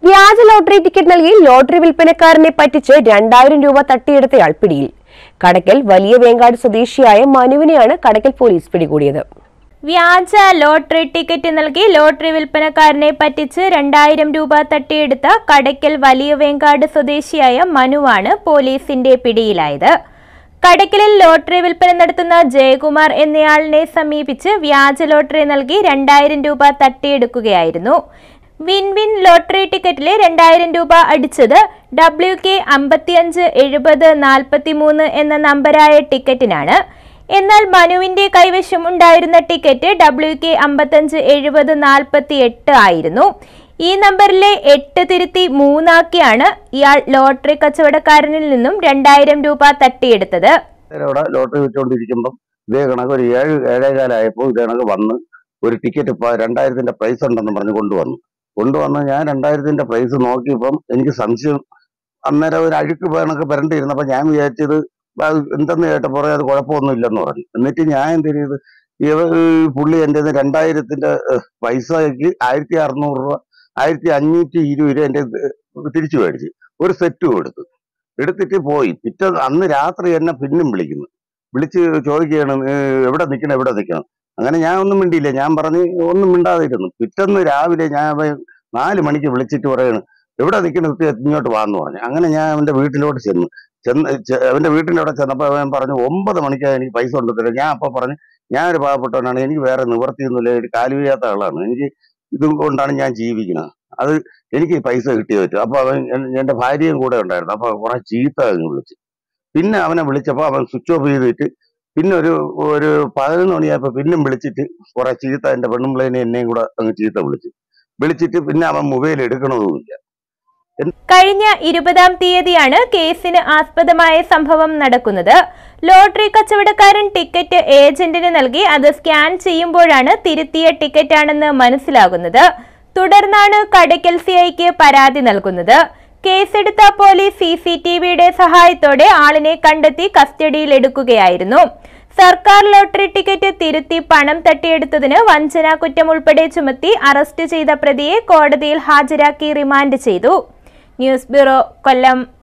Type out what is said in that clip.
വ്യാജ lottery ticket നൽകി lottery വിൽപ്പനക്കാരനെ പറ്റിച്ച് രണ്ടായിരം രൂപ തട്ടിയെടുത്തയാൾ പിടിയിൽ കടക്കൽ വലിയ വേങ്കാട് സ്വദേശിയായ മനുവിനെയാണ് കടക്കൽ പോലീസ് പിടികൂടിയത് വ്യാജ ലോട്ടറി ടിക്കറ്റ് നൽകി ലോട്ടറി വിൽപ്പനക്കാരനെ പറ്റിച്ച് രണ്ടായിരം രൂപ തട്ടിയെടുത്ത കടയ്ക്കൽ വലിയ വേങ്കാട് സ്വദേശിയായ മനുവാണ് പോലീസിന്റെ പിടിയിലായത് കടയ്ക്കലിൽ ലോട്ടറി വിൽപ്പന നടത്തുന്ന ജയകുമാർ എന്നയാളിനെ സമീപിച്ച് വ്യാജ ലോട്ടറി നൽകി രണ്ടായിരം രൂപ തട്ടിയെടുക്കുകയായിരുന്നു വിൻ വിൻ ലോട്ടറി ടിക്കറ്റിലെ രണ്ടായിരം രൂപ അടിച്ചത് ഡബ്ല്യു കെ അമ്പത്തിയഞ്ച് എഴുപത് നാൽപ്പത്തി മൂന്ന് എന്ന നമ്പരായ ടിക്കറ്റിനാണ് എന്നാൽ മനുവിന്റെ കൈവശം ഉണ്ടായിരുന്ന ടിക്കറ്റ് ഡബ്ല്യു കെ അമ്പത്തഞ്ച് എഴുപത് നാൽപ്പത്തി എട്ട് ആയിരുന്നു ഈ നമ്പറിലെ എട്ട് തിരുത്തി മൂന്നാക്കിയാണ് ഇയാൾ ലോട്ടറി കച്ചവടക്കാരനിൽ നിന്നും രണ്ടായിരം രൂപ തട്ടിയെടുത്തത് അവിടെ ലോട്ടറി വെച്ചുകൊണ്ടിരിക്കുമ്പം ഇതേ കണക്ക് ഒരു ഏഴ് ഏഴേകാലായപ്പോൾ ഇതേ കണക്ക് വന്ന് ഒരു ടിക്കറ്റ് ഇപ്പൊ രണ്ടായിരത്തിന്റെ പ്രൈസ് ഉണ്ടെന്ന് പറഞ്ഞ് കൊണ്ടുവന്നു കൊണ്ടുവന്ന് ഞാൻ രണ്ടായിരത്തിന്റെ പ്രൈസ് നോക്കിയപ്പം എനിക്ക് സംശയം അന്നേരം ഒരു അഴുക്ക് കണക്ക് വരണ്ടിരുന്നപ്പോ ഞാൻ വിചാരിച്ചത് അത് എന്തെന്ന് കേട്ടപ്പോൾ അത് കുഴപ്പമൊന്നും ഇല്ലെന്ന് പറഞ്ഞു എന്നിട്ട് ഞാൻ എന്ത് ചെയ്ത് ഇവ ഈ പുള്ളി എൻ്റെ കയ്യിന്ന് രണ്ടായിരത്തിന്റെ ഏഹ്, പൈസയ്ക്ക് ആയിരത്തി അറുന്നൂറ് രൂപ ആയിരത്തി അഞ്ഞൂറ്റി ഇരുപത് രൂപ എൻ്റെ തിരിച്ചു മേടിച്ചു ഒരു സെറ്റ് കൊടുത്തു എടുത്തിട്ട് പോയി പിറ്റേ അന്ന് രാത്രി എന്നെ പിന്നും വിളിക്കുന്നു വിളിച്ച് ചോദിക്കുകയാണ് "നീ എവിടെ നിൽക്കണം എവിടെ നിൽക്കണം അങ്ങനെ ഞാൻ ഒന്നും മിണ്ടിയില്ല ഞാൻ പറഞ്ഞ് ഒന്നും മിണ്ടാതിരുന്നു പിറ്റേന്ന് രാവിലെ ഞാൻ അവൻ നാല് മണിക്ക് വിളിച്ചിട്ട് പറയണ് എവിടെ നിൽക്കണം കുട്ടി ഇങ്ങോട്ട് വാന്ന് പറഞ്ഞു അങ്ങനെ ഞാൻ അവന്റെ വീട്ടിലോട്ട് ചെന്നു ചെന്ന് ചെ- അവന്റെ വീട്ടിന്റെ അവിടെ ചെന്നപ്പോൾ അവൻ പറഞ്ഞു ഒമ്പത് മണിക്കാണ് എനിക്ക് പൈസ കൊണ്ടുതരാം ഞാൻ അപ്പൊ പറഞ്ഞു ഞാൻ ഒരു പാവപ്പെട്ടവനാണ് എനിക്ക് വേറെ നിവർത്തിയൊന്നുമില്ല ഒരു കാല് വയ്യാത്ത ആളാണ് എനിക്ക് ഇത് കൊണ്ടാണ് ഞാൻ ജീവിക്കുന്നത് അത് എനിക്ക് ഈ പൈസ കിട്ടിയേ പറ്റും അപ്പൊ അവൻ എൻ- എന്റെ ഭാര്യയും കൂടെ ഉണ്ടായിരുന്നു അപ്പൊ കുറെ ചീത്ത അങ്ങ് വിളിച്ചു പിന്നെ അവനെ വിളിച്ചപ്പോ അവൻ സ്വിച്ച് ഓഫ് ചെയ്തിട്ട് പിന്നെ ഒരു ഒരു പതിനൊന്ന് മണിയായപ്പോ പിന്നും വിളിച്ചിട്ട് കുറെ ചീത്ത എന്റെ പെണ്ണുമ്പിളേനെ എന്നെയും കൂടെ അങ്ങ് ചീത്ത വിളിച്ചു വിളിച്ചിട്ട് പിന്നെ അവൻ മൊബൈൽ എടുക്കണതുമില്ല കഴിഞ്ഞ ഇരുപതാം തീയതിയാണ് കേസിന് ആസ്പദമായ സംഭവം നടക്കുന്നത് ലോട്ടറി കച്ചവടക്കാരൻ ടിക്കറ്റ് ഏജന്റിന് നൽകി അത് സ്കാൻ ചെയ്യുമ്പോഴാണ് തിരുത്തിയ ടിക്കറ്റാണെന്ന് മനസ്സിലാകുന്നത് തുടർന്നാണ് കടയ്ക്കൽ സിഐക്ക് പരാതി നൽകുന്നത് കേസെടുത്ത പോലീസ് സി സി ടി വിയുടെ സഹായത്തോടെ ആളിനെ കണ്ടെത്തി കസ്റ്റഡിയിൽ എടുക്കുകയായിരുന്നു സർക്കാർ ലോട്ടറി ടിക്കറ്റ് തിരുത്തി പണം തട്ടിയെടുത്തതിന് വഞ്ചനാ കുറ്റം ഉൾപ്പെടെ ചുമത്തി അറസ്റ്റ് ചെയ്ത പ്രതിയെ കോടതിയിൽ ഹാജരാക്കി റിമാൻഡ് ചെയ്തു ന്യൂസ് ബ്യൂറോ കൊല്ലം